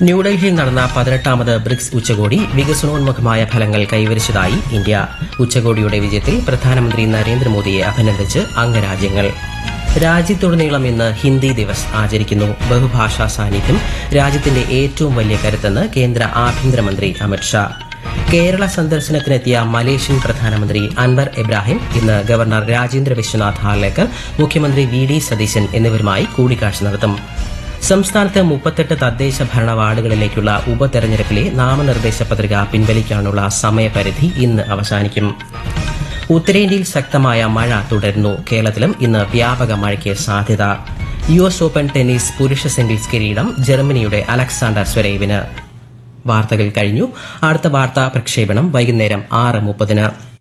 ന്യൂഡൽഹിയിൽ നടന്ന പതിനെട്ടാമത് ബ്രിക്സ് ഉച്ചകോടി വികസനോന്മുഖമായ ഫലങ്ങൾ കൈവരിച്ചതായി ഇന്ത്യ ഉച്ചകോടിയുടെ വിജയത്തിൽ പ്രധാനമന്ത്രി നരേന്ദ്രമോദിയെ അഭിനന്ദിച്ച് അംഗരാജ്യങ്ങൾ രാജ്യത്തുടനീളം ഇന്ന് ഹിന്ദി ദിവസ് ആചരിക്കുന്നു ബഹുഭാഷാ സാന്നിധ്യം രാജ്യത്തിന്റെ ഏറ്റവും വലിയ കരുത്തെന്ന് കേന്ദ്ര ആഭ്യന്തരമന്ത്രി അമിത്ഷാ കേരള സന്ദർശനത്തിനെത്തിയ മലേഷ്യൻ പ്രധാനമന്ത്രി അൻവർ ഇബ്രാഹിം ഇന്ന് ഗവർണർ രാജേന്ദ്ര വിശ്വനാഥ് ഹാർലേക്കർ മുഖ്യമന്ത്രി വി ഡി സതീശൻ എന്നിവരുമായി കൂടിക്കാഴ്ച നടത്തും സംസ്ഥാനത്ത് മുപ്പത്തെട്ട് തദ്ദേശ ഭരണ വാർഡുകളിലേക്കുള്ള ഉപതെരഞ്ഞെടുപ്പിലെ നാമനിർദ്ദേശ പത്രിക പിൻവലിക്കാനുള്ള സമയപരിധി ഇന്ന് അവസാനിക്കും ഉത്തരേന്ത്യയിൽ ശക്തമായ മഴ തുടരുന്നു കേരളത്തിലും ഇന്ന് വ്യാപക മഴയ്ക്ക് സാധ്യത യു എസ് ഓപ്പൺ ടെന്നീസ് പുരുഷ സിംഗിൾസ് കിരീടം ജർമ്മനിയുടെ അലക്സാണ്ടർ സ്വരേവിന് വാർത്തകൾ കഴിഞ്ഞു അടുത്ത വാർത്താ പ്രക്ഷേപണം വൈകുന്നേരം ആറ് മുപ്പതിന്